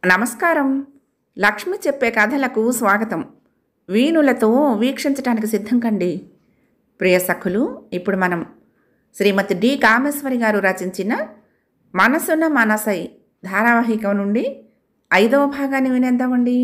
నమస్కారం లక్ష్మి చెప్పే కథలకు స్వాగతం వీణులతో వీక్షించటానికి సిద్ధం కండి ప్రియ సఖులు ఇప్పుడు మనం శ్రీమతి డి కామేశ్వరి గారు రచించిన మనసున్న మనసై ధారావాహికం నుండి ఐదవ భాగాన్ని వినేద్దామండి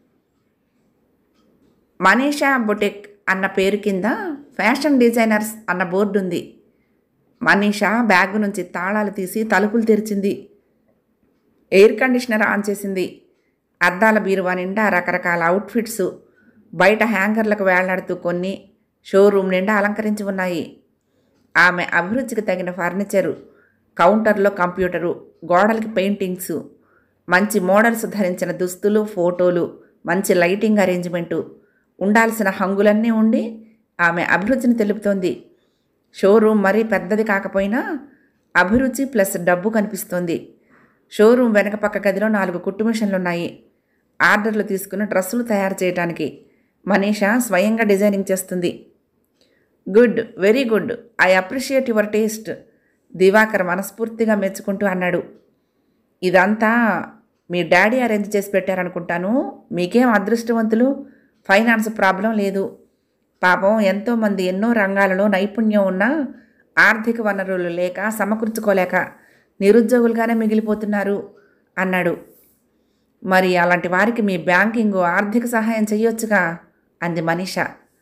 మనీషా బొటెక్ అన్న పేరు కింద ఫ్యాషన్ డిజైనర్స్ అన్న బోర్డు ఉంది మనీషా బ్యాగ్ నుంచి తాళాలు తీసి తలుపులు తెరిచింది ఎయిర్ కండిషనర్ ఆన్ చేసింది అద్దాల బీరువా నిండా రకరకాల అవుట్ఫిట్స్ బయట హ్యాంగర్లకు వేలాడుతూ కొన్ని షోరూమ్ నిండా అలంకరించి ఉన్నాయి ఆమె అభిరుచికి తగిన ఫర్నిచరు కౌంటర్లో కంప్యూటరు గోడలకి పెయింటింగ్స్ మంచి మోడల్స్ ధరించిన దుస్తులు ఫోటోలు మంచి లైటింగ్ అరేంజ్మెంటు ఉండాల్సిన హంగులన్నీ ఉండి ఆమె అభిరుచిని తెలుపుతోంది షోరూమ్ మరీ పెద్దది కాకపోయినా అభిరుచి ప్లస్ డబ్బు కనిపిస్తోంది షోరూమ్ వెనక పక్క గదిలో నాలుగు కుట్టు మిషన్లు ఉన్నాయి ఆర్డర్లు తీసుకుని డ్రెస్సులు తయారు చేయడానికి మనీషా స్వయంగా డిజైనింగ్ చేస్తుంది good very good I appreciate your taste Diwakar మనస్ఫూర్తిగా మెచ్చుకుంటూ అన్నాడు ఇదంతా మీ డాడీ అరేంజ్ చేసి పెట్టారనుకుంటాను మీకేం అదృష్టవంతులు ఫైనాన్స్ ప్రాబ్లం లేదు పాపం ఎంతోమంది ఎన్నో రంగాలలో నైపుణ్యం ఉన్నా ఆర్థిక వనరులు లేక సమకూర్చుకోలేక నిరుద్యోగులుగానే మిగిలిపోతున్నారు అన్నాడు మరి అలాంటి వారికి మీ బ్యాంకింగ్ ఆర్థిక సహాయం చేయొచ్చుగా అంది మనీష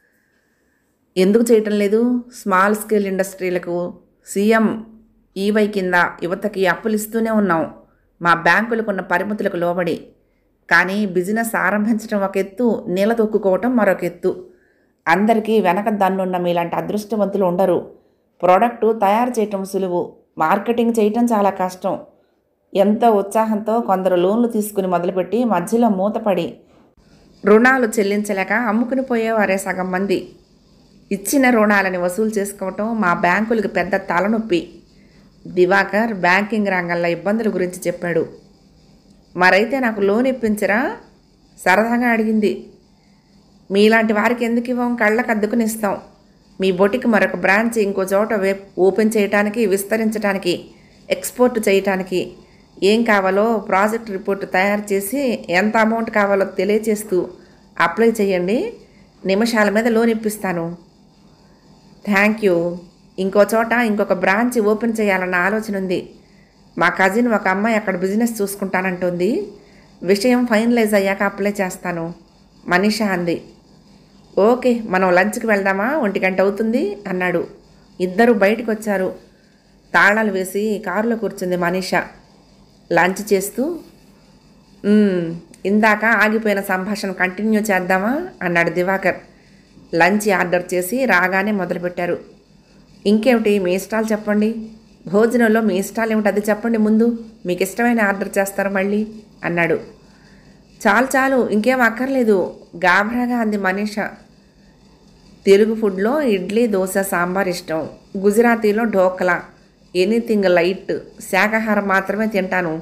ఎందుకు చేయటం లేదు స్మాల్ స్కేల్ ఇండస్ట్రీలకు సీఎం ఈవై కింద యువతకి అప్పులు ఇస్తూనే ఉన్నాం మా బ్యాంకులకున్న పరిమితులకు లోబడి కానీ బిజినెస్ ఆరంభించడం ఒక ఎత్తు నీళ్ళ తొక్కుకోవటం మరొక ఎత్తు అందరికీ వెనక దన్నున్న మీలాంటి అదృష్టవంతులు ఉండరు ప్రోడక్టు తయారు చేయటం సులువు మార్కెటింగ్ చేయటం చాలా కష్టం ఎంతో ఉత్సాహంతో కొందరు లోన్లు తీసుకుని మొదలుపెట్టి మధ్యలో మూతపడి రుణాలు చెల్లించలేక అమ్ముకుని పోయేవారే సగం మంది ఇచ్చిన రుణాలని వసూలు చేసుకోవటం మా బ్యాంకులకు పెద్ద తలనొప్పి దివాకర్ బ్యాంకింగ్ రంగంలో ఇబ్బందుల గురించి చెప్పాడు మరైతే నాకు లోన్ ఇప్పించరా సరదాగా అడిగింది మీలాంటి వారికి ఎందుకు ఇవ్వం కళ్ళకు అద్దుకుని ఇస్తాం మీ బొటికి మరొక బ్రాంచ్ ఇంకో చోట వే ఓపెన్ చేయడానికి విస్తరించడానికి ఎక్స్పోర్ట్ చేయటానికి ఏం కావాలో ప్రాజెక్ట్ రిపోర్ట్ తయారు చేసి ఎంత అమౌంట్ కావాలో తెలియచేస్తూ అప్లై చేయండి నిమిషాల మీద లోన్ ఇప్పిస్తాను థ్యాంక్ యూ ఇంకో చోట ఇంకొక బ్రాంచ్ ఓపెన్ చేయాలన్న ఆలోచన ఉంది మా కజిన్ ఒక అమ్మాయి అక్కడ బిజినెస్ చూసుకుంటానంటుంది విషయం ఫైనలైజ్ అయ్యాక అప్లై చేస్తాను మనీషా అంది ఓకే మనం లంచ్కి వెళ్దామా ఒంటి గంట అవుతుంది అన్నాడు ఇద్దరు బయటకు వచ్చారు తాళాలు వేసి కారులో కూర్చుంది మనీషా లంచ్ చేస్తూ "మ్మ్, ఇందాక ఆగిపోయిన సంభాషణ కంటిన్యూ చేద్దామా అన్నాడు దివాకర్ లంచ్ ఆర్డర్ చేసి రాగానే మొదలుపెట్టారు ఇంకేమిటి మీ ఇష్టాలు చెప్పండి భోజనంలో మీ ఇష్టాలు ఏమిటి అది చెప్పండి ముందు మీకు ఇష్టమైన ఆర్డర్ చేస్తారు మళ్ళీ అన్నాడు చాలు చాలు ఇంకేం అక్కర్లేదు గాభరాగా అంది మనీష తెలుగు ఫుడ్లో ఇడ్లీ దోశ సాంబార్ ఇష్టం గుజరాతీలో ఢోక్లా ఎనీథింగ్ లైట్ శాకాహారం మాత్రమే తింటాను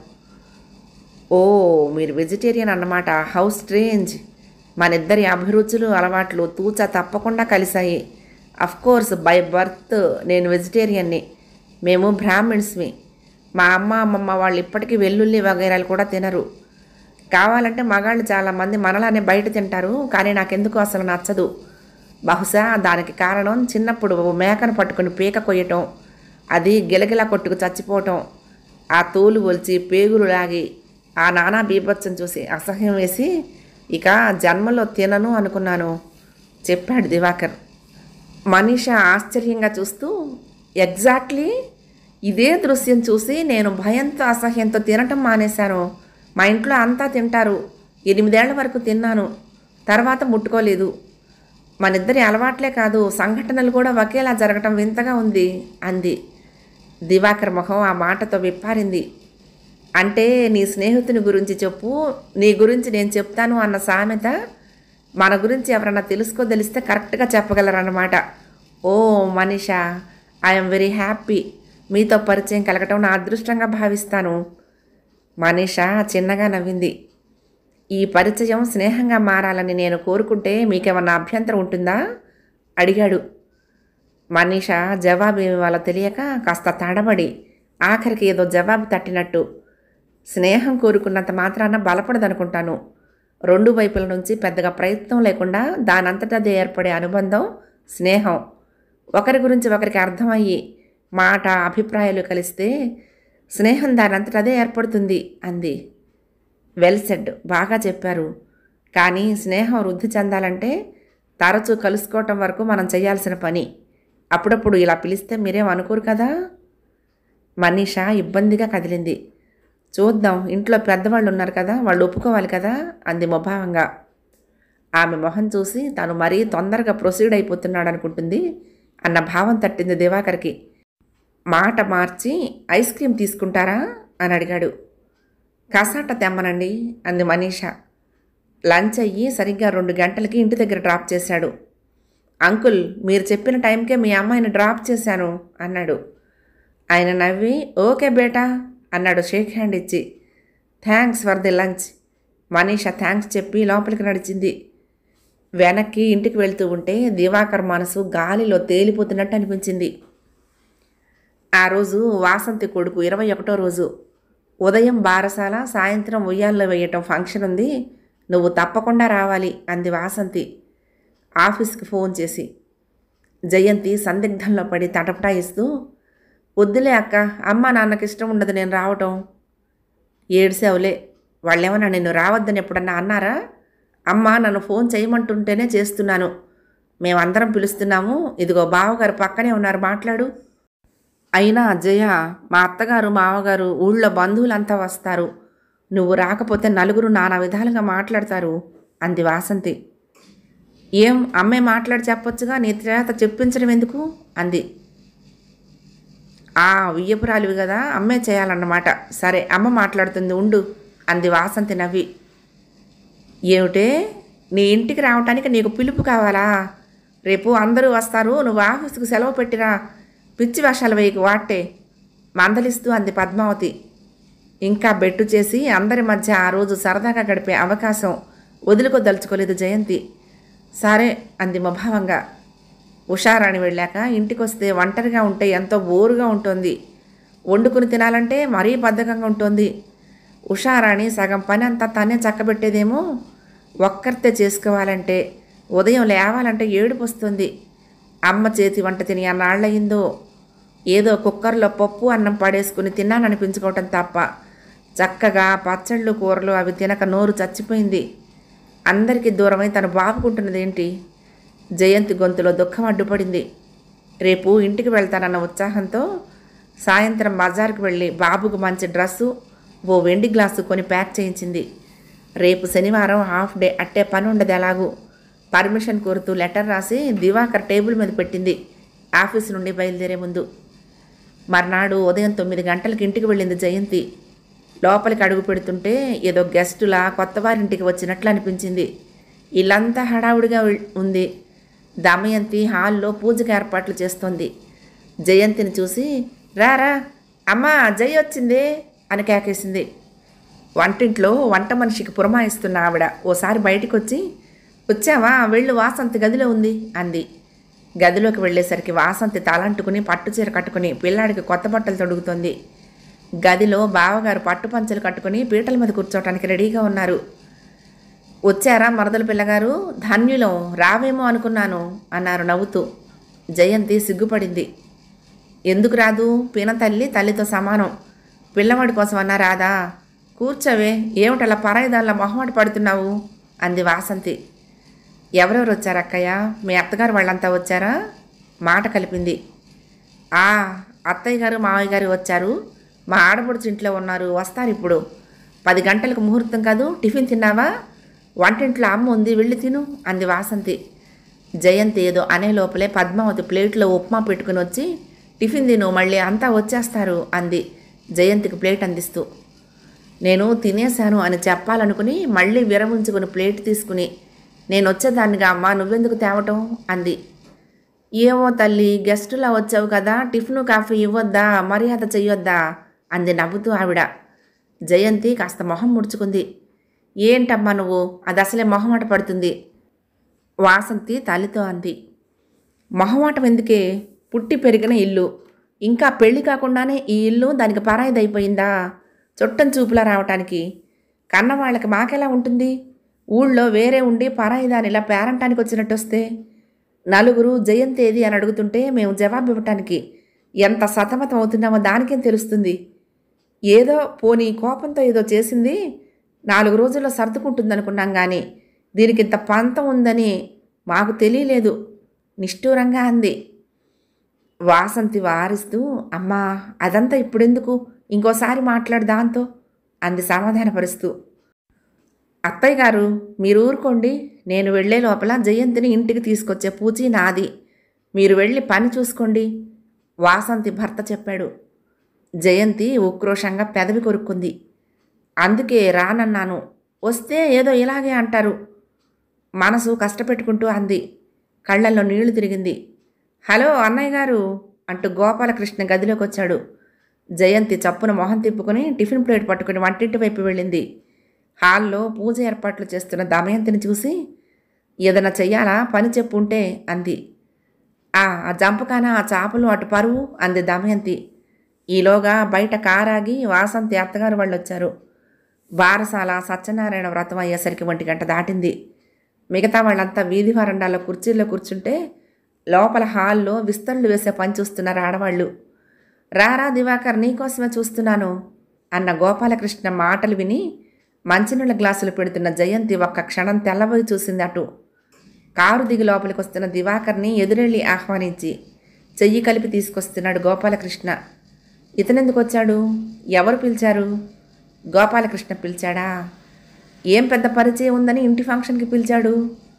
ఓ మీరు వెజిటేరియన్ అన్నమాట హౌస్ స్ట్రేంజ్ మనిద్దరి అభిరుచులు అలవాట్లు తూచా తప్పకుండా కలిశాయి కోర్స్ బై బర్త్ నేను వెజిటేరియన్ని మేము బ్రాహ్మిన్స్మి మా అమ్మ అమ్మమ్మ వాళ్ళు ఇప్పటికీ వెల్లుల్లి వగైరాలు కూడా తినరు కావాలంటే మగాళ్ళు చాలామంది మనలానే బయట తింటారు కానీ నాకెందుకు అసలు నచ్చదు బహుశా దానికి కారణం చిన్నప్పుడు మేకను పట్టుకుని పీక కొయ్యటం అది గిలగిలా కొట్టుకు చచ్చిపోవటం ఆ తోలు ఒలిచి పేగులు లాగి ఆ నానా బీభత్సం చూసి అసహ్యం వేసి ఇక జన్మలో తినను అనుకున్నాను చెప్పాడు దివాకర్ మనీష ఆశ్చర్యంగా చూస్తూ ఎగ్జాక్ట్లీ ఇదే దృశ్యం చూసి నేను భయంతో అసహ్యంతో తినటం మానేశాను మా ఇంట్లో అంతా తింటారు ఎనిమిదేళ్ల వరకు తిన్నాను తర్వాత ముట్టుకోలేదు మనిద్దరి అలవాట్లే కాదు సంఘటనలు కూడా ఒకేలా జరగటం వింతగా ఉంది అంది దివాకర్ మొహం ఆ మాటతో విప్పారింది అంటే నీ స్నేహితుని గురించి చెప్పు నీ గురించి నేను చెప్తాను అన్న సామెత మన గురించి ఎవరన్నా తెలుసుకోదలిస్తే కరెక్ట్గా చెప్పగలరన్నమాట ఓ మనీషా ఐఎమ్ వెరీ హ్యాపీ మీతో పరిచయం కలగటం నా అదృష్టంగా భావిస్తాను మనీషా చిన్నగా నవ్వింది ఈ పరిచయం స్నేహంగా మారాలని నేను కోరుకుంటే మీకేమన్నా అభ్యంతరం ఉంటుందా అడిగాడు మనీష జవాబు ఇవ్వాలో తెలియక కాస్త తడబడి ఆఖరికి ఏదో జవాబు తట్టినట్టు స్నేహం కోరుకున్నంత మాత్రాన బలపడదనుకుంటాను రెండు వైపుల నుంచి పెద్దగా ప్రయత్నం లేకుండా దానంతటదే ఏర్పడే అనుబంధం స్నేహం ఒకరి గురించి ఒకరికి అర్థమయ్యి మాట అభిప్రాయాలు కలిస్తే స్నేహం దానంతటదే ఏర్పడుతుంది అంది వెల్ సెడ్ బాగా చెప్పారు కానీ స్నేహం వృద్ధి చెందాలంటే తరచూ కలుసుకోవటం వరకు మనం చేయాల్సిన పని అప్పుడప్పుడు ఇలా పిలిస్తే మీరేం అనుకోరు కదా మనీషా ఇబ్బందిగా కదిలింది చూద్దాం ఇంట్లో పెద్దవాళ్ళు ఉన్నారు కదా వాళ్ళు ఒప్పుకోవాలి కదా అంది ముభావంగా ఆమె మొహం చూసి తాను మరీ తొందరగా ప్రొసీడ్ అయిపోతున్నాడు అనుకుంటుంది అన్న భావం తట్టింది దివాకర్కి మాట మార్చి ఐస్ క్రీమ్ తీసుకుంటారా అని అడిగాడు కసాట తెమ్మనండి అంది మనీషా లంచ్ అయ్యి సరిగ్గా రెండు గంటలకి ఇంటి దగ్గర డ్రాప్ చేశాడు అంకుల్ మీరు చెప్పిన టైంకే మీ అమ్మాయిని డ్రాప్ చేశాను అన్నాడు ఆయన నవ్వి ఓకే బేటా అన్నాడు షేక్ హ్యాండ్ ఇచ్చి thanks for the lunch Manisha thanks చెప్పి లోపలికి నడిచింది వెనక్కి ఇంటికి వెళ్తూ ఉంటే దివాకర్ మనసు గాలిలో తేలిపోతున్నట్టు అనిపించింది ఆ రోజు వాసంతి కొడుకు ఇరవై ఒకటో రోజు ఉదయం బారసాల సాయంత్రం ఉయ్యాల్లో వేయటం ఫంక్షన్ ఉంది నువ్వు తప్పకుండా రావాలి అంది వాసంతి ఆఫీస్కి ఫోన్ చేసి జయంతి సందిగ్ధంలో పడి తటపటాయిస్తూ వద్దులే అక్క అమ్మ నాన్నకి ఇష్టం ఉండదు నేను రావటం ఏడ్సావులే వాళ్ళేమన్నా నిన్ను రావద్దని ఎప్పుడన్నా అన్నారా అమ్మ నన్ను ఫోన్ చేయమంటుంటేనే చేస్తున్నాను మేమందరం పిలుస్తున్నాము ఇదిగో బావగారు పక్కనే ఉన్నారు మాట్లాడు అయినా జయ మా అత్తగారు మామగారు ఊళ్ళో బంధువులంతా వస్తారు నువ్వు రాకపోతే నలుగురు నానా విధాలుగా మాట్లాడతారు అంది వాసంతి ఏం అమ్మే మాట్లాడి చెప్పొచ్చుగా నీ చేత చెప్పించడం ఎందుకు అంది ఆ వియ్యపురాలివి కదా అమ్మే చేయాలన్నమాట సరే అమ్మ మాట్లాడుతుంది ఉండు అంది వాసంతి నవ్వి ఏమిటే నీ ఇంటికి రావటానికి నీకు పిలుపు కావాలా రేపు అందరూ వస్తారు నువ్వు ఆఫీసుకు సెలవు పెట్టిరా పిచ్చి వేషాలు వేయకు వాటే మందలిస్తూ అంది పద్మావతి ఇంకా బెట్టు చేసి అందరి మధ్య ఆ రోజు సరదాగా గడిపే అవకాశం వదులుకోదలుచుకోలేదు జయంతి సరే అంది ముభావంగా ఉషారాణి వెళ్ళాక ఇంటికొస్తే ఒంటరిగా ఉంటే ఎంతో బోరుగా ఉంటుంది వండుకుని తినాలంటే మరీ బద్ధకంగా ఉంటుంది ఉషారాణి సగం పని అంతా తనే చక్కబెట్టేదేమో ఒక్కరితే చేసుకోవాలంటే ఉదయం లేవాలంటే ఏడుపు వస్తుంది అమ్మ చేతి వంట తిని అన్నాళ్ళయిందో ఏదో కుక్కర్లో పప్పు అన్నం పడేసుకుని తిన్నాననిపించుకోవటం తప్ప చక్కగా పచ్చళ్ళు కూరలు అవి తినక నోరు చచ్చిపోయింది అందరికీ దూరమై తను బాపుకుంటున్నదేంటి జయంతి గొంతులో దుఃఖం అడ్డుపడింది రేపు ఇంటికి వెళ్తానన్న ఉత్సాహంతో సాయంత్రం బజార్కి వెళ్ళి బాబుకు మంచి డ్రెస్సు ఓ వెండి గ్లాసు కొని ప్యాక్ చేయించింది రేపు శనివారం హాఫ్ డే అట్టే పని ఉండదు ఎలాగూ పర్మిషన్ కోరుతూ లెటర్ రాసి దివాకర్ టేబుల్ మీద పెట్టింది ఆఫీస్ నుండి బయలుదేరే ముందు మర్నాడు ఉదయం తొమ్మిది గంటలకు ఇంటికి వెళ్ళింది జయంతి లోపలికి అడుగు పెడుతుంటే ఏదో గెస్టులా కొత్త వారింటికి వచ్చినట్లు అనిపించింది ఇల్లంతా హడావుడిగా ఉల్- ఉంది దమయంతి హాల్లో పూజకి ఏర్పాట్లు చేస్తోంది జయంతిని చూసి రారా అమ్మా జయ వచ్చిందే అని కేకేసింది వంటింట్లో వంట మనిషికి పురమాయిస్తున్న ఆవిడ ఓసారి బయటికి వచ్చి వచ్చావా వెళ్ళు వాసంతి గదిలో ఉంది అంది గదిలోకి వెళ్ళేసరికి వాసంతి తలంటుకుని పట్టు చీర కట్టుకుని పిల్లాడికి కొత్త బట్టలు తొడుగుతోంది గదిలో బావగారు పట్టు పంచలు కట్టుకుని పీటల మీద కూర్చోవటానికి రెడీగా ఉన్నారు వచ్చారా మరదల పిల్లగారు ధన్యులం రావేమో అనుకున్నాను అన్నారు నవ్వుతూ జయంతి సిగ్గుపడింది ఎందుకు రాదు పీన తల్లి తల్లితో సమానం పిల్లవాడి కోసం అన్నా రాదా కూర్చోవే ఏమిటలా పరాయిదాల్లా మొహమాట పడుతున్నావు అంది వాసంతి ఎవరెవరు వచ్చారు అక్కయ్య మీ అత్తగారు వాళ్ళంతా వచ్చారా మాట కలిపింది ఆ అత్తయ్య గారు మావయ్య గారు వచ్చారు మా ఆడపడుచు ఇంట్లో ఉన్నారు వస్తారు ఇప్పుడు పది గంటలకు ముహూర్తం కాదు టిఫిన్ తిన్నావా వంటింట్లో అమ్మ ఉంది వెళ్ళి తిను అంది వాసంతి జయంతి ఏదో అనే లోపలే పద్మావతి ప్లేట్లో ఉప్మా పెట్టుకుని వచ్చి టిఫిన్ తిను మళ్ళీ అంతా వచ్చేస్తారు అంది జయంతికి ప్లేట్ అందిస్తూ నేను తినేశాను అని చెప్పాలనుకుని మళ్ళీ విరమించుకుని ప్లేట్ తీసుకుని నేను వచ్చేదాన్నిగా అమ్మా నువ్వెందుకు తేవటం అంది ఏమో తల్లి గెస్టులా వచ్చావు కదా టిఫిన్ కాఫీ ఇవ్వొద్దా మర్యాద చెయ్యొద్దా అంది నవ్వుతూ ఆవిడ జయంతి కాస్త మొహం ముడుచుకుంది ఏంటమ్మా నువ్వు అది అసలే మొహమాట పడుతుంది వాసంతి తల్లితో అంది మొహమాటం ఎందుకే పుట్టి పెరిగిన ఇల్లు ఇంకా పెళ్లి కాకుండానే ఈ ఇల్లు దానికి పరాయిదైపోయిందా చుట్టం చూపులా రావటానికి కన్న వాళ్ళకి మాకెలా ఉంటుంది ఊళ్ళో వేరే ఉండి పరాయి దానిలా పేరంటానికి వచ్చినట్టు వస్తే నలుగురు జయంతి ఏది అని అడుగుతుంటే మేము జవాబు ఇవ్వటానికి ఎంత సతమతం అవుతున్నామో దానికేం తెలుస్తుంది ఏదో పోనీ కోపంతో ఏదో చేసింది నాలుగు రోజుల్లో సర్దుకుంటుందనుకున్నాం కానీ దీనికి ఇంత పంతం ఉందని మాకు తెలియలేదు నిష్ఠూరంగా అంది వాసంతి వారిస్తూ అమ్మా అదంతా ఇప్పుడెందుకు ఇంకోసారి మాట్లాడు దాంతో అంది సమాధానపరుస్తూ అత్తయ్య గారు మీరు ఊరుకోండి నేను వెళ్ళే లోపల జయంతిని ఇంటికి తీసుకొచ్చే పూచి నాది మీరు వెళ్ళి పని చూసుకోండి వాసంతి భర్త చెప్పాడు జయంతి ఉక్రోషంగా పెదవి కొరుక్కుంది అందుకే రానన్నాను వస్తే ఏదో ఇలాగే అంటారు మనసు కష్టపెట్టుకుంటూ అంది కళ్ళల్లో నీళ్లు తిరిగింది హలో అన్నయ్య గారు అంటూ గోపాలకృష్ణ గదిలోకి వచ్చాడు జయంతి చప్పున మొహం తిప్పుకొని టిఫిన్ ప్లేట్ పట్టుకుని వంటింటి వైపు వెళ్ళింది హాల్లో పూజ ఏర్పాట్లు చేస్తున్న దమయంతిని చూసి ఏదైనా చెయ్యాలా పని చెప్పుంటే అంది ఆ ఆ జంపకాన ఆ చేపలు అటు పరువు అంది దమయంతి ఈలోగా బయట కారాగి వాసంతి అత్తగారు వాళ్ళు వచ్చారు బారసాల సత్యనారాయణ వ్రతం అయ్యేసరికి ఒంటి గంట దాటింది మిగతా వాళ్ళంతా వీధి వరండాలో కుర్చీల్లో కూర్చుంటే లోపల హాల్లో విస్తరులు వేసే పని చూస్తున్నారు ఆడవాళ్ళు రారా దివాకర్ నీకోసమే చూస్తున్నాను అన్న గోపాలకృష్ణ మాటలు విని మంచినీళ్ళ గ్లాసులు పెడుతున్న జయంతి ఒక్క క్షణం తెల్లబోయి చూసింది అటు కారు దిగి లోపలికి వస్తున్న దివాకర్ని ఎదురెళ్ళి ఆహ్వానించి చెయ్యి కలిపి తీసుకొస్తున్నాడు గోపాలకృష్ణ ఇతనెందుకు వచ్చాడు ఎవరు పిలిచారు గోపాలకృష్ణ పిలిచాడా ఏం పెద్ద పరిచయం ఉందని ఇంటి ఫంక్షన్కి పిలిచాడు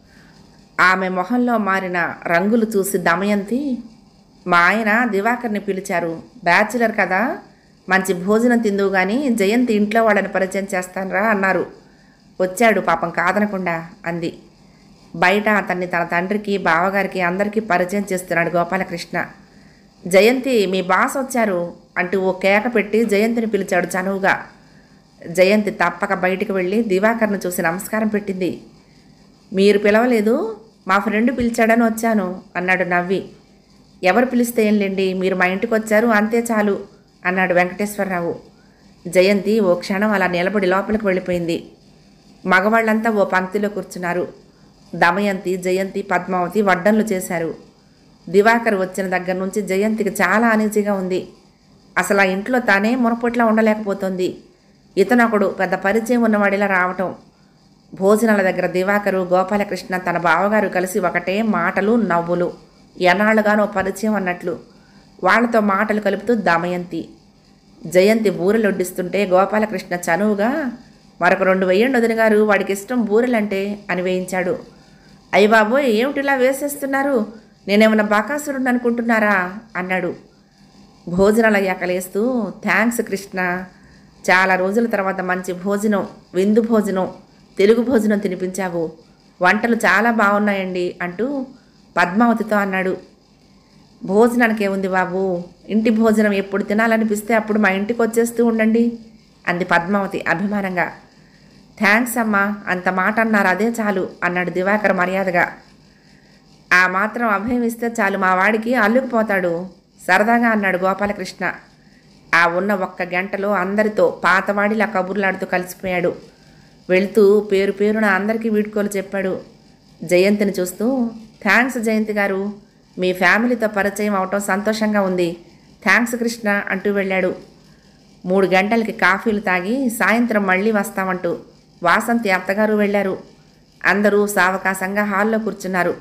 ఆమె మొహంలో మారిన రంగులు చూసి దమయంతి మా ఆయన దివాకర్ని పిలిచారు బ్యాచులర్ కదా మంచి భోజనం తిందువు కానీ జయంతి ఇంట్లో వాళ్ళని పరిచయం చేస్తానరా అన్నారు వచ్చాడు పాపం కాదనకుండా అంది బయట అతన్ని తన తండ్రికి బావగారికి అందరికీ పరిచయం చేస్తున్నాడు గోపాలకృష్ణ జయంతి మీ బాస్ వచ్చారు అంటూ ఓ కేక పెట్టి జయంతిని పిలిచాడు చనువుగా జయంతి తప్పక బయటికి వెళ్ళి దివాకర్ను చూసి నమస్కారం పెట్టింది మీరు పిలవలేదు మా ఫ్రెండ్ పిలిచాడని వచ్చాను అన్నాడు నవ్వి ఎవరు పిలిస్తే ఏంలేండి మీరు మా ఇంటికి వచ్చారు అంతే చాలు అన్నాడు వెంకటేశ్వరరావు జయంతి ఓ క్షణం అలా నిలబడి లోపలికి వెళ్ళిపోయింది మగవాళ్ళంతా ఓ పంక్తిలో కూర్చున్నారు దమయంతి జయంతి పద్మావతి వడ్డన్లు చేశారు దివాకర్ వచ్చిన దగ్గర నుంచి జయంతికి చాలా అనీజీగా ఉంది అసలు ఆ ఇంట్లో తానే మునపొట్లా ఉండలేకపోతుంది ఇతనొకడు పెద్ద పరిచయం ఉన్నవాడిలా రావటం భోజనాల దగ్గర దివాకరు గోపాలకృష్ణ తన బావగారు కలిసి ఒకటే మాటలు నవ్వులు ఎన్నాళ్ళుగానో పరిచయం అన్నట్లు వాళ్ళతో మాటలు కలుపుతూ దమయంతి జయంతి బూరెలు వడ్డిస్తుంటే గోపాలకృష్ణ చనువుగా మరొక రెండు వెయ్యండి వదిన గారు వాడికి ఇష్టం బూరెలంటే అని వేయించాడు అయ్య బాబోయ్ ఏమిటిలా వేసేస్తున్నారు నేనేమన్నా బకాసురుడు అనుకుంటున్నారా అన్నాడు భోజనాలు అయ్యాక లేస్తూ థ్యాంక్స్ కృష్ణ చాలా రోజుల తర్వాత మంచి భోజనం విందు భోజనం తెలుగు భోజనం తినిపించావు వంటలు చాలా బాగున్నాయండి అంటూ పద్మావతితో అన్నాడు భోజనానికి ఏముంది బాబు ఇంటి భోజనం ఎప్పుడు తినాలనిపిస్తే అప్పుడు మా ఇంటికి వచ్చేస్తూ ఉండండి అంది పద్మావతి అభిమానంగా థ్యాంక్స్ అమ్మా అంత మాట అన్నారు అదే చాలు అన్నాడు దివాకర్ మర్యాదగా ఆ మాత్రం అభయం ఇస్తే చాలు మా వాడికి అల్లుకుపోతాడు సరదాగా అన్నాడు గోపాలకృష్ణ ఆ ఉన్న ఒక్క గంటలో అందరితో పాతవాడిలా కబుర్లాడుతూ కలిసిపోయాడు వెళ్తూ పేరు పేరున అందరికీ వీడ్కోలు చెప్పాడు జయంతిని చూస్తూ థ్యాంక్స్ జయంతి గారు మీ ఫ్యామిలీతో పరిచయం అవటం సంతోషంగా ఉంది థ్యాంక్స్ కృష్ణ అంటూ వెళ్ళాడు మూడు గంటలకి కాఫీలు తాగి సాయంత్రం మళ్ళీ వస్తామంటూ వాసంతి అత్తగారు వెళ్ళారు అందరూ సావకాశంగా హాల్లో కూర్చున్నారు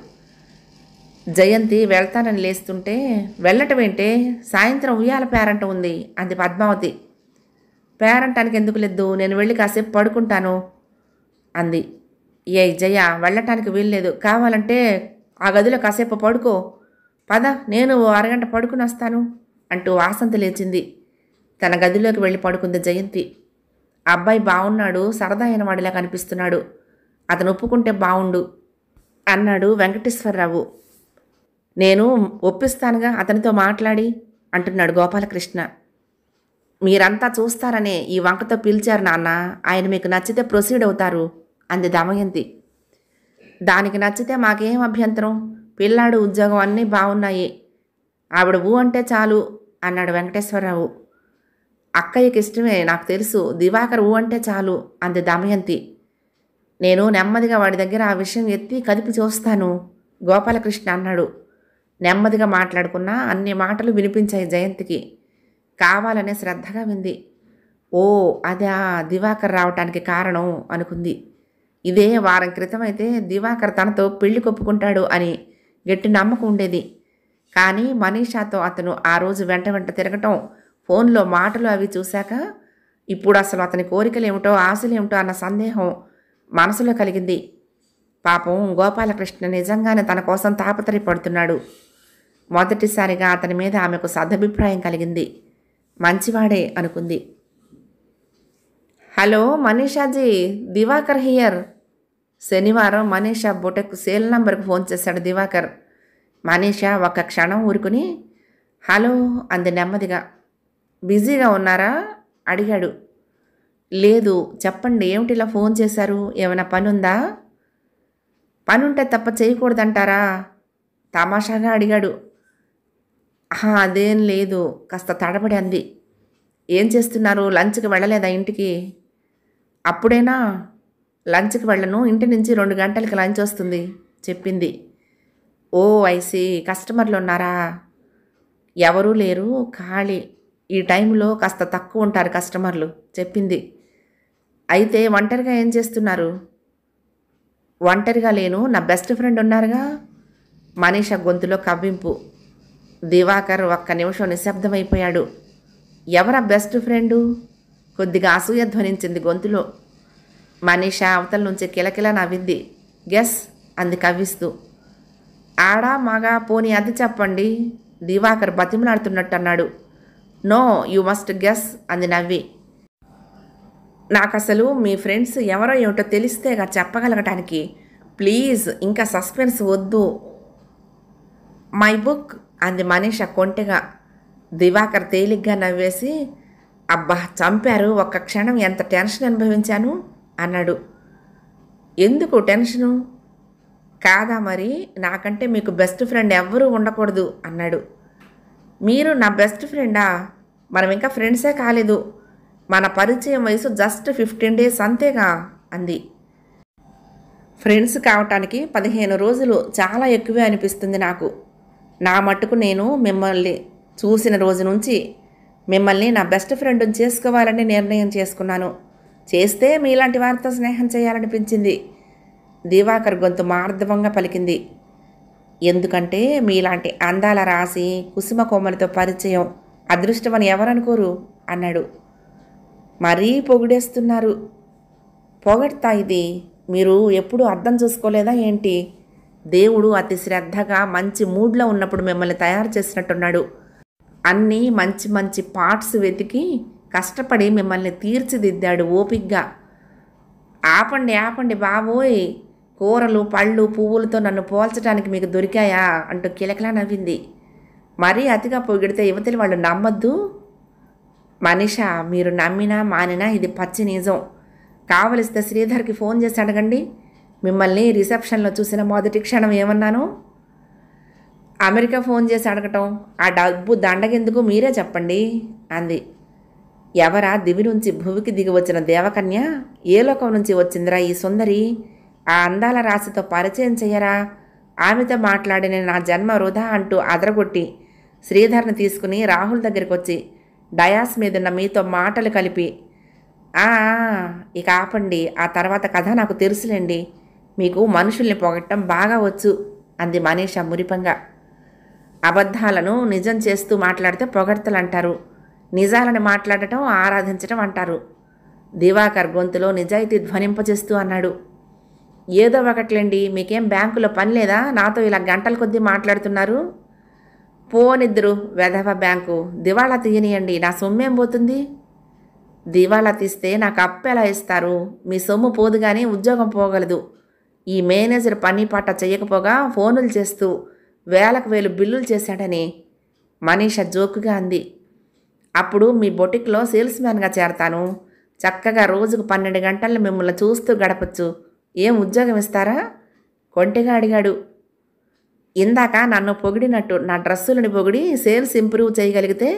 జయంతి వెళ్తానని లేస్తుంటే వెళ్ళటమేంటే సాయంత్రం ఉయ్యాల పేరంట ఉంది అంది పద్మావతి పేరంటానికి ఎందుకు లేదు నేను వెళ్ళి కాసేపు పడుకుంటాను అంది ఏ జయ వెళ్ళటానికి వీల్లేదు కావాలంటే ఆ గదిలో కాసేపు పడుకో పద నేను ఓ అరగంట పడుకుని వస్తాను అంటూ వాసంతి లేచింది తన గదిలోకి వెళ్ళి పడుకుంది జయంతి అబ్బాయి బాగున్నాడు సరదా అయిన వాడిలా కనిపిస్తున్నాడు అతను ఒప్పుకుంటే బావుండు అన్నాడు వెంకటేశ్వరరావు నేను ఒప్పిస్తానుగా అతనితో మాట్లాడి అంటున్నాడు గోపాలకృష్ణ మీరంతా చూస్తారనే ఈ వంకతో పిలిచారు నాన్న ఆయన మీకు నచ్చితే ప్రొసీడ్ అవుతారు అంది దమయంతి దానికి నచ్చితే మాకేం అభ్యంతరం పిల్లాడు ఉద్యోగం అన్నీ బాగున్నాయి ఆవిడ ఊ అంటే చాలు అన్నాడు వెంకటేశ్వరరావు అక్కయ్యకి ఇష్టమే నాకు తెలుసు దివాకర్ ఊ అంటే చాలు అంది దమయంతి నేను నెమ్మదిగా వాడి దగ్గర ఆ విషయం ఎత్తి కదిపి చూస్తాను గోపాలకృష్ణ అన్నాడు నెమ్మదిగా మాట్లాడుకున్నా అన్ని మాటలు వినిపించాయి జయంతికి కావాలనే శ్రద్ధగా వింది ఓ అదా దివాకర్ రావటానికి కారణం అనుకుంది ఇదే వారం క్రితం అయితే దివాకర్ తనతో పెళ్లి కొప్పుకుంటాడు అని గట్టి నమ్మకం ఉండేది కానీ మనీషాతో అతను ఆ రోజు వెంట వెంట తిరగటం ఫోన్లో మాటలు అవి చూశాక ఇప్పుడు అసలు అతని కోరికలేమిటో ఆశలేమిటో అన్న సందేహం మనసులో కలిగింది పాపం గోపాలకృష్ణ నిజంగానే తన కోసం తాపత్రయపడుతున్నాడు మొదటిసారిగా అతని మీద ఆమెకు సదభిప్రాయం కలిగింది మంచివాడే అనుకుంది హలో మనీషాజీ దివాకర్ హియర్ శనివారం మనీషా బుటెక్ సేల్ నంబర్కి ఫోన్ చేశాడు దివాకర్ మనీషా ఒక క్షణం ఊరుకుని హలో అంది నెమ్మదిగా బిజీగా ఉన్నారా అడిగాడు లేదు చెప్పండి ఏమిటి ఇలా ఫోన్ చేశారు ఏమైనా పని ఉందా పని ఉంటే తప్ప చేయకూడదంటారా తమాషాగా అడిగాడు "ఆహా, అదేం లేదు కాస్త తడబడి అంది ఏం చేస్తున్నారు లంచ్కి వెళ్ళలేదా ఇంటికి అప్పుడేనా లంచ్కి వెళ్ళను ఇంటి నుంచి రెండు గంటలకి లంచ్ వస్తుంది చెప్పింది ఓ ఐసి కస్టమర్లు ఉన్నారా ఎవరూ లేరు ఖాళీ ఈ టైంలో కాస్త తక్కువ ఉంటారు కస్టమర్లు చెప్పింది అయితే ఒంటరిగా ఏం చేస్తున్నారు ఒంటరిగా లేను నా బెస్ట్ ఫ్రెండ్ ఉన్నారుగా మనీష గొంతులో కవ్వింపు దివాకర్ ఒక్క నిమిషం నిశ్శబ్దమైపోయాడు ఎవరా బెస్ట్ ఫ్రెండు కొద్దిగా అసూయ ధ్వనించింది గొంతులో మనీష అవతల నుంచి కిలకిల నవ్వింది గెస్ అంది కవ్విస్తూ ఆడా మగా పోనీ అది చెప్పండి దివాకర్ బతిమలాడుతున్నట్టు అన్నాడు నో యు మస్ట్ గెస్ అంది నవ్వి నాకు అసలు మీ ఫ్రెండ్స్ ఎవరో ఏమిటో తెలిస్తేగా చెప్పగలగటానికి ప్లీజ్ ఇంకా సస్పెన్స్ వద్దు మై బుక్ అంది మనీష కొంటెగా దివాకర్ తేలిగ్గా నవ్వేసి అబ్బా చంపారు ఒక్క క్షణం ఎంత టెన్షన్ అనుభవించాను అన్నాడు ఎందుకు టెన్షను కాదా మరి నాకంటే మీకు బెస్ట్ ఫ్రెండ్ ఎవ్వరూ ఉండకూడదు అన్నాడు మీరు నా బెస్ట్ ఫ్రెండా మనం ఇంకా ఫ్రెండ్సే కాలేదు మన పరిచయం వయసు జస్ట్ ఫిఫ్టీన్ డేస్ అంతేగా అంది ఫ్రెండ్స్ కావటానికి పదిహేను రోజులు చాలా ఎక్కువే అనిపిస్తుంది నాకు నా మట్టుకు నేను మిమ్మల్ని చూసిన రోజు నుంచి మిమ్మల్ని నా బెస్ట్ ఫ్రెండ్ని చేసుకోవాలని నిర్ణయం చేసుకున్నాను చేస్తే మీలాంటి వారితో స్నేహం చేయాలనిపించింది దివాకర్ గొంతు మార్ధవంగా పలికింది ఎందుకంటే మీలాంటి అందాల రాసి కుసుమ కొమ్మలతో పరిచయం అదృష్టమని ఎవరనుకోరు అన్నాడు మరీ పొగిడేస్తున్నారు పొగడ్తా ఇది మీరు ఎప్పుడు అర్థం చూసుకోలేదా ఏంటి దేవుడు అతి శ్రద్ధగా మంచి మూడ్లో ఉన్నప్పుడు మిమ్మల్ని తయారు చేసినట్టున్నాడు అన్నీ మంచి మంచి పార్ట్స్ వెతికి కష్టపడి మిమ్మల్ని తీర్చిదిద్దాడు ఓపిగ్గా ఆపండి ఆపండి బాబోయ్ కూరలు పళ్ళు పువ్వులతో నన్ను పోల్చడానికి మీకు దొరికాయా అంటూ కిలకిలా నవ్వింది మరీ అతిగా పొగిడితే యువతలి వాళ్ళు నమ్మద్దు మనిష మీరు నమ్మినా మానినా ఇది పచ్చి నిజం కావలిస్తే శ్రీధర్కి ఫోన్ చేసి అడగండి మిమ్మల్ని రిసెప్షన్లో చూసిన మొదటి క్షణం ఏమన్నాను అమెరికా ఫోన్ చేసి అడగటం ఆ డబ్బు దండగెందుకు మీరే చెప్పండి అంది ఎవరా దివి నుంచి భువికి దిగి వచ్చిన దేవకన్య ఏ లోకం నుంచి వచ్చిందిరా ఈ సుందరి ఆ అందాల రాశితో పరిచయం చెయ్యరా ఆమెతో మాట్లాడిన నా జన్మ వృధా అంటూ అదరగొట్టి శ్రీధర్ని తీసుకుని రాహుల్ దగ్గరికి వచ్చి డయాస్ మీదున్న మీతో మాటలు కలిపి "ఆ, ఆ, ఇక ఆపండి ఆ తర్వాత కథ నాకు తెలుసులేండి మీకు మనుషుల్ని పొగట్టం బాగా వచ్చు అంది మనీష మురిపంగా అబద్ధాలను నిజం చేస్తూ మాట్లాడితే పొగడ్తలు అంటారు నిజాలను మాట్లాడటం ఆరాధించటం అంటారు దివాకర్ గొంతులో నిజాయితీ ధ్వనింపజేస్తూ అన్నాడు ఏదో ఒకట్లేండి మీకేం బ్యాంకులో పని లేదా నాతో ఇలా గంటల కొద్దీ మాట్లాడుతున్నారు పోనిద్దరు వెధవ బ్యాంకు దివాళా తీయనియండి నా సొమ్మేం పోతుంది దివాళా తీస్తే నాకు అప్పు ఎలా ఇస్తారు మీ సొమ్ము పోదు కానీ ఉద్యోగం పోగలదు ఈ మేనేజర్ పని పాట చేయకపోగా ఫోనులు చేస్తూ వేలకు వేలు బిల్లులు చేశాడని మనీష జోకుగా అంది అప్పుడు మీ బొటిక్లో సేల్స్ మ్యాన్గా చేరతాను చక్కగా రోజుకు పన్నెండు గంటలు మిమ్మల్ని చూస్తూ గడపచ్చు ఏం ఉద్యోగం ఇస్తారా కొంటెగా అడిగాడు ఇందాక నన్ను పొగిడినట్టు నా డ్రెస్సులని పొగిడి సేల్స్ ఇంప్రూవ్ చేయగలిగితే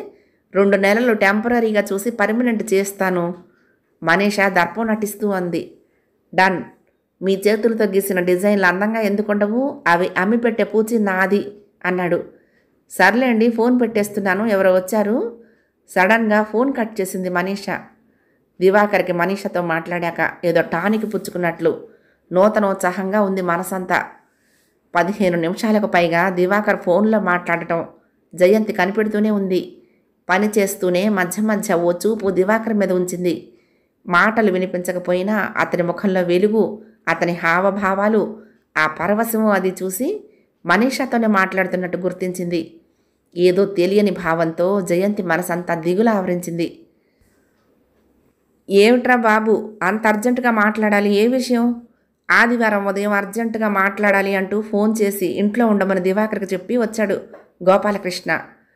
రెండు నెలలు టెంపరీగా చూసి పర్మనెంట్ చేస్తాను మనీషా దర్పం నటిస్తూ అంది డన్ మీ చేతులతో గీసిన డిజైన్లు అందంగా ఎందుకుండవు అవి అమ్మి పెట్టే పూచి నాది అన్నాడు సర్లేండి ఫోన్ పెట్టేస్తున్నాను ఎవరో వచ్చారు సడన్గా ఫోన్ కట్ చేసింది మనీషా దివాకర్కి మనీషతో మాట్లాడాక ఏదో టానికి పుచ్చుకున్నట్లు నూతనోత్సాహంగా ఉంది మనసంతా పదిహేను నిమిషాలకు పైగా దివాకర్ ఫోన్లో మాట్లాడటం జయంతి కనిపెడుతూనే ఉంది పని చేస్తూనే మధ్య మధ్య ఓ చూపు దివాకర్ మీద ఉంచింది మాటలు వినిపించకపోయినా అతని ముఖంలో వెలుగు అతని హావభావాలు ఆ పరవశము అది చూసి మనీషాతోనే మాట్లాడుతున్నట్టు గుర్తించింది ఏదో తెలియని భావంతో జయంతి మనసంతా దిగులు ఆవరించింది ఏమిట్రా బాబు అంత అర్జెంటుగా మాట్లాడాలి ఏ విషయం ఆదివారం ఉదయం అర్జెంటుగా మాట్లాడాలి అంటూ ఫోన్ చేసి ఇంట్లో ఉండమని దివాకర్కి చెప్పి వచ్చాడు గోపాలకృష్ణ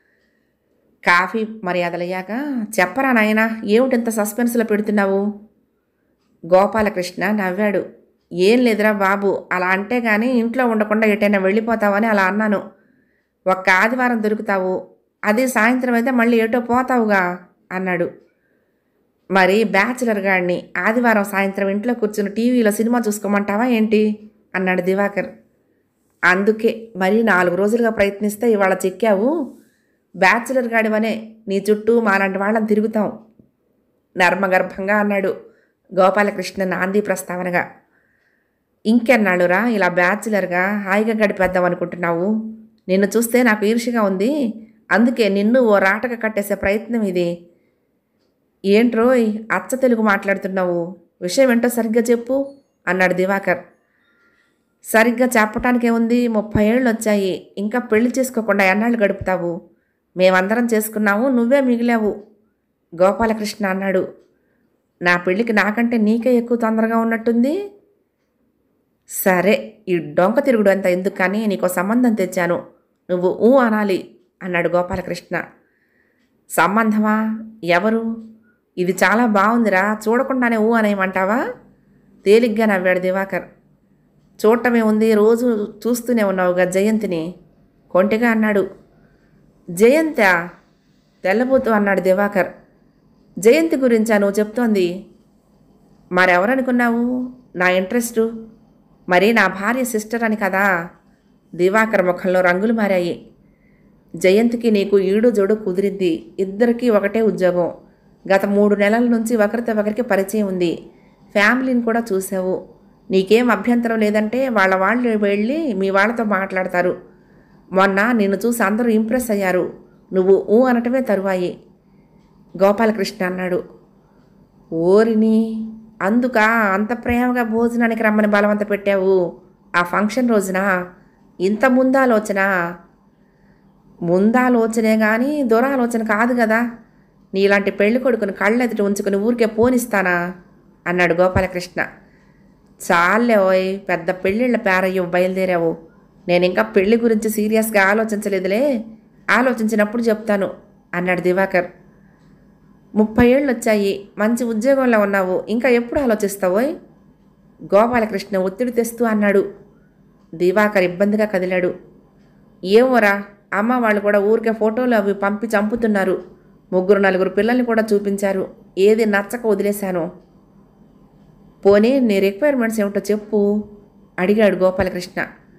కాఫీ మర్యాదలయ్యాక చెప్పరా నాయనా ఏమిటింత సస్పెన్స్లో పెడుతున్నావు గోపాలకృష్ణ నవ్వాడు ఏం లేదురా బాబు అలా అంటే కానీ ఇంట్లో ఉండకుండా ఎటైనా వెళ్ళిపోతావని అలా అన్నాను ఒక్క ఆదివారం దొరుకుతావు అది సాయంత్రం అయితే మళ్ళీ ఏటో పోతావుగా అన్నాడు మరి బ్యాచులర్ గాడిని ఆదివారం సాయంత్రం ఇంట్లో కూర్చుని టీవీలో సినిమా చూసుకోమంటావా ఏంటి అన్నాడు దివాకర్ అందుకే మరి నాలుగు రోజులుగా ప్రయత్నిస్తే ఇవాళ చెక్కావు బ్యాచులర్ గాడివనే నీ చుట్టూ మాలాంటి వాళ్ళని తిరుగుతాం నర్మగర్భంగా అన్నాడు గోపాలకృష్ణ నాంది ప్రస్తావనగా ఇంకెన్నాళ్ళురా ఇలా బ్యాచులర్గా హాయిగా గడిపేద్దాం అనుకుంటున్నావు నిన్ను చూస్తే నాకు ఈర్షిగా ఉంది అందుకే నిన్ను ఓ రాటక కట్టేసే ప్రయత్నం ఇది ఏంట్రోయ్ అచ్చ తెలుగు మాట్లాడుతున్నావు విషయం ఏంటో సరిగ్గా చెప్పు అన్నాడు దివాకర్ సరిగ్గా చెప్పటానికే ఉంది ముప్పై ఏళ్ళు వచ్చాయి ఇంకా పెళ్లి చేసుకోకుండా ఎన్నాళ్ళు గడుపుతావు మేమందరం చేసుకున్నాము నువ్వే మిగిలావు గోపాలకృష్ణ అన్నాడు నా పెళ్ళికి నాకంటే నీకే ఎక్కువ తొందరగా ఉన్నట్టుంది సరే ఈ డొంక తిరుగుడు అంత ఎందుకు కానీ నీకో సంబంధం తెచ్చాను నువ్వు ఊ అనాలి అన్నాడు గోపాలకృష్ణ సంబంధమా ఎవరు ఇది చాలా బాగుందిరా చూడకుండానే ఊ అనేయమంటావా తేలిగ్గా నవ్వాడు దివాకర్ చూడటమే ఉంది రోజు చూస్తూనే ఉన్నావుగా జయంతిని కొంటిగా అన్నాడు జయంత తెల్లబోతూ అన్నాడు దివాకర్ జయంతి గురించా నువ్వు చెప్తోంది మరెవరనుకున్నావు నా ఇంట్రెస్టు మరి నా భార్య సిస్టర్ అని కదా దివాకర్ ముఖంలో రంగులు మారాయి జయంతికి నీకు ఈడు జోడు కుదిరింది ఇద్దరికీ ఒకటే ఉద్యోగం గత మూడు నెలల నుంచి ఒకరితో ఒకరికి పరిచయం ఉంది ఫ్యామిలీని కూడా చూసావు నీకేం అభ్యంతరం లేదంటే వాళ్ళ వాళ్ళు వెళ్ళి మీ వాళ్ళతో మాట్లాడతారు మొన్న నిన్ను చూసి అందరూ ఇంప్రెస్ అయ్యారు నువ్వు ఊ అనటమే తరువాయి గోపాలకృష్ణ అన్నాడు ఓరిని అందుక అంత ప్రేమగా భోజనానికి రమ్మని బలవంత పెట్టావు ఆ ఫంక్షన్ రోజున ఇంత ముందాలోచన ముందాలోచనే కానీ దురాలోచన కాదు కదా నీలాంటి పెళ్లి కొడుకుని కళ్ళెదుట ఉంచుకుని ఊరికే పోనిస్తానా అన్నాడు గోపాలకృష్ణ చాలే ఓయ్ పెద్ద పెళ్ళిళ్ళ పేరయ్యో బయలుదేరావు నేను ఇంకా పెళ్లి గురించి సీరియస్గా ఆలోచించలేదులే ఆలోచించినప్పుడు చెప్తాను అన్నాడు దివాకర్ ముప్పై ఏళ్ళు వచ్చాయి మంచి ఉద్యోగంలో ఉన్నావు ఇంకా ఎప్పుడు ఆలోచిస్తావోయ్ గోపాలకృష్ణ ఒత్తిడి తెస్తూ అన్నాడు దివాకర్ ఇబ్బందిగా కదిలాడు ఏమోరా అమ్మ వాళ్ళు కూడా ఊరికే ఫోటోలు అవి పంపి చంపుతున్నారు ముగ్గురు నలుగురు పిల్లల్ని కూడా చూపించారు ఏది నచ్చక వదిలేశాను పోనీ నీ రిక్వైర్మెంట్స్ ఏమిటో చెప్పు అడిగాడు గోపాలకృష్ణ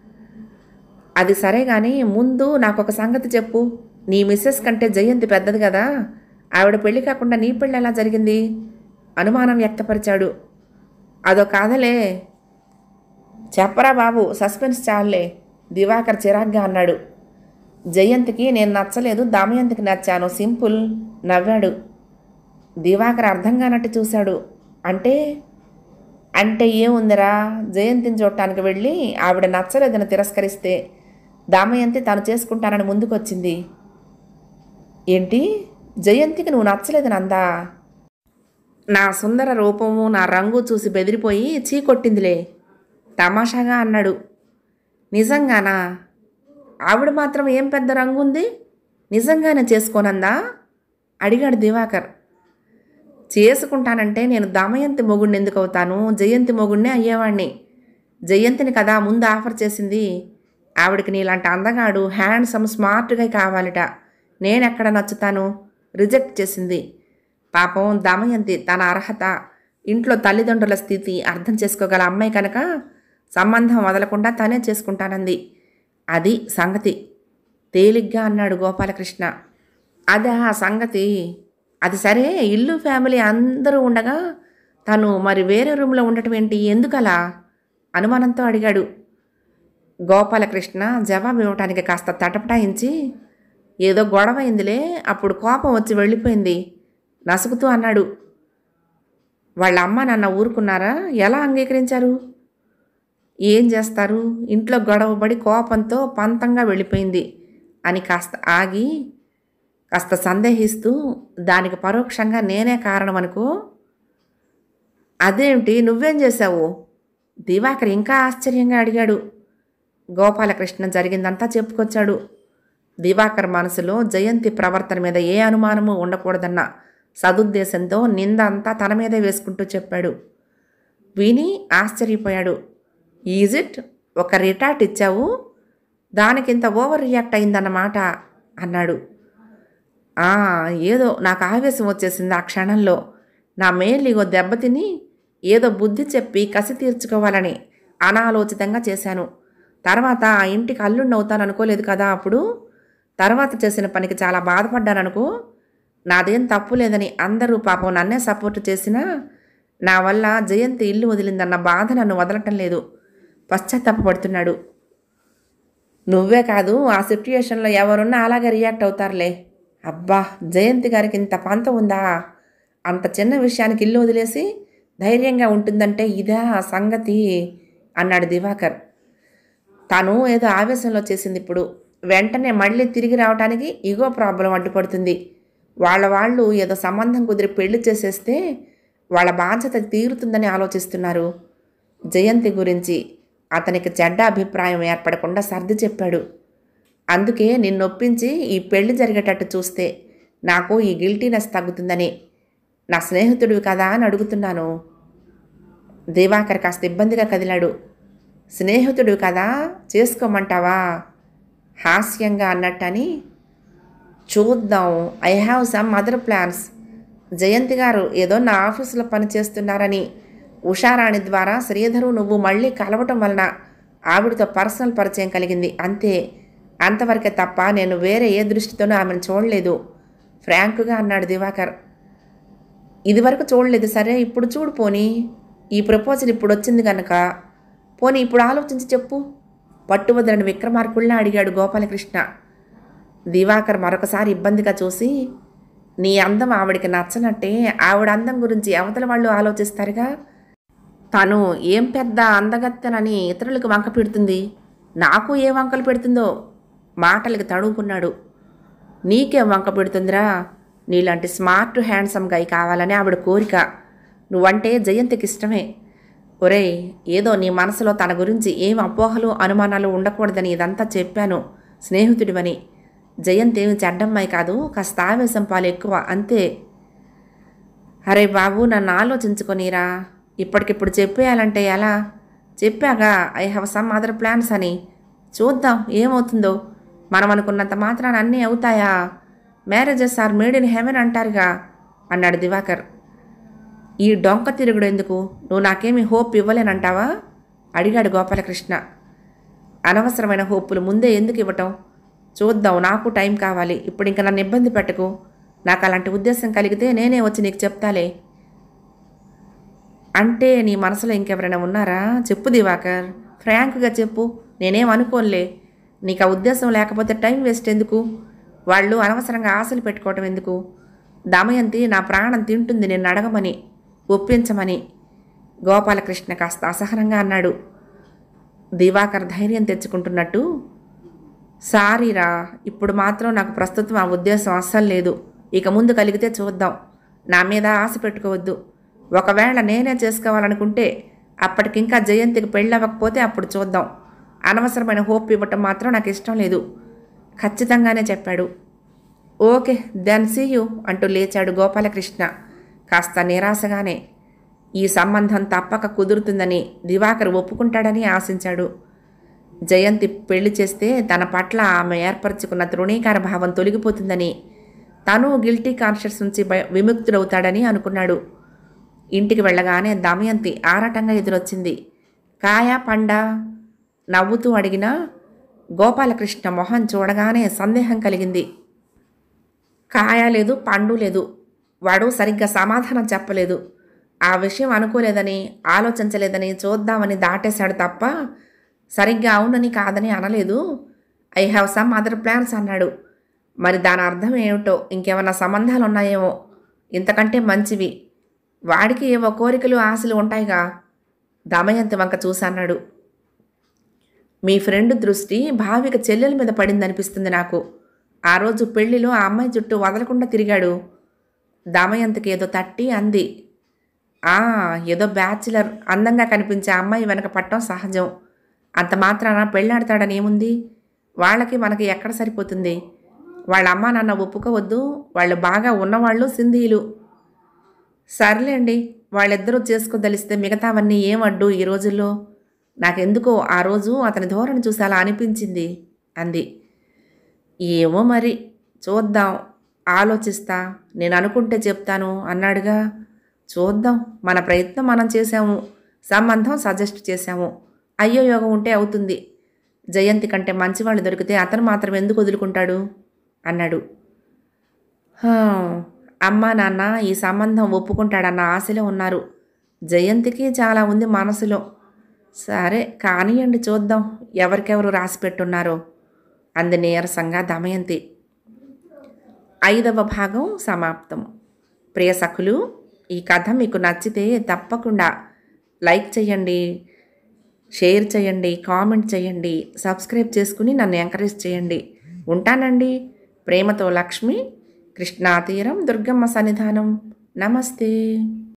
అది సరే కానీ ముందు నాకు ఒక సంగతి చెప్పు నీ మిస్సెస్ కంటే జయంతి పెద్దది కదా ఆవిడ పెళ్లి కాకుండా నీ పెళ్ళి ఎలా జరిగింది అనుమానం వ్యక్తపరిచాడు అదో కాదలే చెప్పరా బాబు సస్పెన్స్ చాలే దివాకర్ చిరాగ్గా అన్నాడు జయంతికి నేను నచ్చలేదు దమయంతికి నచ్చాను సింపుల్ నవ్వాడు దివాకర్ అర్థం కానట్టు చూశాడు అంటే అంటే ఏముందిరా జయంతిని చూడటానికి వెళ్ళి ఆవిడ నచ్చలేదని తిరస్కరిస్తే దామయంతి తాను చేసుకుంటానని ముందుకొచ్చింది ఏంటి జయంతికి నువ్వు నచ్చలేదని అందా నా సుందర రూపము నా రంగు చూసి బెదిరిపోయి చీకొట్టిందిలే తమాషాగా అన్నాడు నిజంగానా ఆవిడ మాత్రం ఏం పెద్ద రంగు ఉంది నిజంగానే చేసుకోనందా అడిగాడు దివాకర్ చేసుకుంటానంటే నేను దమయంతి మొగుడిని ఎందుకు అవుతాను జయంతి మొగుడినే అయ్యేవాణ్ణి జయంతిని కదా ముందు ఆఫర్ చేసింది ఆవిడకి నీలాంటి అందగాడు హ్యాండ్సమ్ స్మార్ట్గా కావాలట నేనెక్కడ నచ్చుతాను రిజెక్ట్ చేసింది పాపం దమయంతి తన అర్హత ఇంట్లో తల్లిదండ్రుల స్థితి అర్థం చేసుకోగల అమ్మాయి కనుక సంబంధం వదలకుండా తనే చేసుకుంటానంది అది సంగతి తేలిగ్గా అన్నాడు గోపాలకృష్ణ అదే ఆ సంగతి అది సరే ఇల్లు ఫ్యామిలీ అందరూ ఉండగా తను మరి వేరే రూమ్లో ఉండటం ఏంటి ఎందుకలా అనుమానంతో అడిగాడు గోపాలకృష్ణ జవాబు ఇవ్వటానికి కాస్త తటపటాయించి ఏదో గొడవ అయిందిలే అప్పుడు కోపం వచ్చి వెళ్ళిపోయింది నసుగుతూ అన్నాడు వాళ్ళ అమ్మ నాన్న ఊరుకున్నారా ఎలా అంగీకరించారు ఏం చేస్తారు ఇంట్లో గొడవబడి కోపంతో పంతంగా వెళ్ళిపోయింది అని కాస్త ఆగి కాస్త సందేహిస్తూ దానికి పరోక్షంగా నేనే కారణం అనుకో అదేమిటి నువ్వేం చేశావు దివాకర్ ఇంకా ఆశ్చర్యంగా అడిగాడు గోపాలకృష్ణ జరిగిందంతా చెప్పుకొచ్చాడు దివాకర్ మనసులో జయంతి ప్రవర్తన మీద ఏ అనుమానము ఉండకూడదన్న సదుద్దేశంతో నింద అంతా తన మీదే వేసుకుంటూ చెప్పాడు విని ఆశ్చర్యపోయాడు ఈజ్ ఇట్ ఒక రిటార్ట్ ఇచ్చావు దానికింత ఓవర్ రియాక్ట్ అయిందన్నమాట అన్నాడు "ఆ, ఏదో నాకు ఆవేశం వచ్చేసింది ఆ క్షణంలో నా మేలిగో దెబ్బతిని ఏదో బుద్ధి చెప్పి కసి తీర్చుకోవాలని అనాలోచితంగా చేశాను తర్వాత ఆ ఇంటికి అల్లుండి అవుతాను అనుకోలేదు కదా అప్పుడు తర్వాత చేసిన పనికి చాలా బాధపడ్డాననుకో నాదేం తప్పు లేదని అందరూ పాపం నన్నే సపోర్ట్ చేసినా నా వల్ల జయంతి ఇల్లు వదిలిందన్న బాధ నన్ను వదలటం లేదు పశ్చాత్తాపడుతున్నాడు నువ్వే కాదు ఆ సిట్యుయేషన్లో ఎవరున్నా అలాగే రియాక్ట్ అవుతారులే అబ్బా జయంతి గారికి ఇంత పంత ఉందా అంత చిన్న విషయానికి ఇల్లు వదిలేసి ధైర్యంగా ఉంటుందంటే ఇదా ఆ సంగతి అన్నాడు దివాకర్ తను ఏదో ఆవేశంలో చేసింది ఇప్పుడు వెంటనే మళ్ళీ తిరిగి రావడానికి ఇగో ప్రాబ్లం అడ్డుపడుతుంది వాళ్ళ వాళ్ళు ఏదో సంబంధం కుదిరి పెళ్లి చేసేస్తే వాళ్ళ బాధ్యత తీరుతుందని ఆలోచిస్తున్నారు జయంతి గురించి అతనికి చెడ్డ అభిప్రాయం ఏర్పడకుండా సర్ది చెప్పాడు అందుకే నిన్నొప్పించి ఈ పెళ్లి జరిగేటట్టు చూస్తే నాకు ఈ గిల్టీనెస్ తగ్గుతుందని నా స్నేహితుడివి కదా అని అడుగుతున్నాను దివాకర్ కాస్త ఇబ్బందిగా కదిలాడు స్నేహితుడు కదా చేసుకోమంటావా హాస్యంగా అన్నట్టని చూద్దాం I have some other plans Jayanthi గారు ఏదో నా ఆఫీసులో పని చేస్తున్నారని ఉషారాణి ద్వారా శ్రీధరు నువ్వు మళ్ళీ కలవటం వలన ఆవిడతో పర్సనల్ పరిచయం కలిగింది అంతే అంతవరకే తప్ప నేను వేరే ఏ దృష్టితోనూ ఆమెను చూడలేదు ఫ్రాంకుగా అన్నాడు దివాకర్ ఇదివరకు చూడలేదు సరే ఇప్పుడు చూడు పోనీ ఈ ప్రపోజల్ ఇప్పుడు వచ్చింది కనుక పోనీ ఇప్పుడు ఆలోచించి చెప్పు పట్టువదలని విక్రమార్కుల్లా అడిగాడు గోపాలకృష్ణ దివాకర్ మరొకసారి ఇబ్బందిగా చూసి నీ అందం ఆవిడికి నచ్చనట్టే ఆవిడ అందం గురించి అవతల వాళ్ళు ఆలోచిస్తారుగా తను ఏం పెద్ద అందగత్తెనని ఇతరులకు వంక పెడుతుంది నాకు ఏ వంకలు పెడుతుందో మాటలకి తడుముకున్నాడు నీకేం వంక పెడుతుందిరా నీలాంటి స్మార్ట్ హ్యాండ్సమ్ గై కావాలని ఆవిడ కోరిక నువ్వంటే జయంతికి ఇష్టమే ఒరేయ్ ఏదో నీ మనసులో తన గురించి ఏం అపోహలు అనుమానాలు ఉండకూడదని ఇదంతా చెప్పాను స్నేహితుడివని జయంతి ఏమి చెడ్డమ్మాయి కాదు కాస్త ఆవేశం పాలు ఎక్కువ అంతే అరే బాబు నన్ను ఆలోచించుకొనిరా ఇప్పటికిప్పుడు చెప్పేయాలంటే ఎలా చెప్పాగా I have some other plans అని చూద్దాం ఏమవుతుందో మనం అనుకున్నంత మాత్రాన అన్నీ అవుతాయా marriages are made in heaven అంటారుగా అన్నాడు దివాకర్ ఈ డొంక తిరుగుడు ఎందుకు నువ్వు నాకేమీ హోప్ ఇవ్వలేనంటావా అడిగాడు గోపాలకృష్ణ అనవసరమైన హోపులు ముందే ఎందుకు ఇవ్వటం చూద్దాం నాకు టైం కావాలి ఇప్పుడు ఇంకా నన్ను ఇబ్బంది పెట్టకు నాకు అలాంటి ఉద్దేశం కలిగితే నేనే వచ్చి నీకు చెప్తాలే అంటే నీ మనసులో ఇంకెవరైనా ఉన్నారా చెప్పు దివాకర్ ఫ్రాంక్గా చెప్పు నేనేం అనుకోనులే నీకు ఆ ఉద్దేశం లేకపోతే టైం వేస్ట్ ఎందుకు వాళ్ళు అనవసరంగా ఆశలు పెట్టుకోవటం ఎందుకు దమయంతి నా ప్రాణం తింటుంది నిన్ను అడగమని ఒప్పించమని గోపాలకృష్ణ కాస్త అసహనంగా అన్నాడు దివాకర్ ధైర్యం తెచ్చుకుంటున్నట్టు సారీరా ఇప్పుడు మాత్రం నాకు ప్రస్తుతం ఆ ఉద్దేశం అస్సలు లేదు ఇక ముందు కలిగితే చూద్దాం నా మీద ఆశ పెట్టుకోవద్దు ఒకవేళ నేనే చేసుకోవాలనుకుంటే అప్పటికింకా జయంతికి పెళ్ళవ్వకపోతే అప్పుడు చూద్దాం అనవసరమైన హోప్ ఇవ్వటం మాత్రం నాకు ఇష్టం లేదు ఖచ్చితంగానే చెప్పాడు ఓకే దెన్ సీ యూ అంటూ లేచాడు గోపాలకృష్ణ కాస్త నిరాశగానే ఈ సంబంధం తప్పక కుదురుతుందని దివాకర్ ఒప్పుకుంటాడని ఆశించాడు జయంతి పెళ్లి చేస్తే తన పట్ల ఆమె ఏర్పరచుకున్న తృణీకార భావం తొలగిపోతుందని తను గిల్టీ కాన్షియస్ నుంచి బయ- విముక్తుడవుతాడని అనుకున్నాడు ఇంటికి వెళ్ళగానే దమయంతి ఆరాటంగా ఎదురొచ్చింది కాయ పండ నవ్వుతూ అడిగినా గోపాలకృష్ణ మొహం చూడగానే సందేహం కలిగింది కాయ లేదు పండు లేదు వాడు సరిగ్గా సమాధానం చెప్పలేదు ఆ విషయం అనుకోలేదని ఆలోచించలేదని చూద్దామని దాటేశాడు తప్ప సరిగ్గా అవునని కాదని అనలేదు I have some other plans అన్నాడు మరి దాని అర్థం ఏమిటో ఇంకేమన్నా సంబంధాలు ఉన్నాయేమో ఇంతకంటే మంచివి వాడికి ఏవో కోరికలు ఆశలు ఉంటాయిగా దమయంతి వంక చూసన్నాడు మీ ఫ్రెండ్ దృష్టి భావిక చెల్లెల మీద పడిందనిపిస్తుంది నాకు ఆ రోజు పెళ్లిలో ఆ అమ్మాయి చుట్టూ వదలకుండా తిరిగాడు దమయంతికి ఏదో తట్టి అంది ఆ ఏదో బ్యాచులర్ అందంగా కనిపించే అమ్మాయి వెనక పట్టడం సహజం అంత మాత్రాన పెళ్ళాడతాడని ఏముంది వాళ్ళకి మనకి ఎక్కడ సరిపోతుంది వాళ్ళ అమ్మా నాన్న ఒప్పుకోవద్దు వాళ్ళు బాగా ఉన్నవాళ్ళు సింధీలు సర్లేండి వాళ్ళిద్దరూ చేసుకోదలిస్తే మిగతావన్నీ ఏమడ్డు ఈ రోజుల్లో నాకెందుకో ఆ రోజు అతని ధోరణి చూసి అలా అనిపించింది అంది ఏమో మరి చూద్దాం ఆలోచిస్తా నేను అనుకుంటే చెప్తాను అన్నాడుగా చూద్దాం మన ప్రయత్నం మనం చేశాము సంబంధం సజెస్ట్ చేశాము అయ్యో యోగం ఉంటే అవుతుంది జయంతి కంటే మంచివాళ్ళు దొరికితే అతను మాత్రం ఎందుకు వదులుకుంటాడు అన్నాడు "హా, అమ్మా నాన్న ఈ సంబంధం ఒప్పుకుంటాడన్న ఆశలో ఉన్నారు జయంతికి చాలా ఉంది మనసులో సరే కానియండి చూద్దాం ఎవరికెవరు రాసి పెట్టున్నారో అంది నీరసంగా దమయంతి ఐదవ భాగం సమాప్తం ప్రియ సఖులు ఈ కథ మీకు నచ్చితే తప్పకుండా లైక్ చేయండి షేర్ చేయండి కామెంట్ చేయండి సబ్స్క్రైబ్ చేసుకుని నన్ను ఎంకరేజ్ చేయండి ఉంటానండి ప్రేమతో లక్ష్మి కృష్ణా తీరం దుర్గమ్మ సన్నిధానం నమస్తే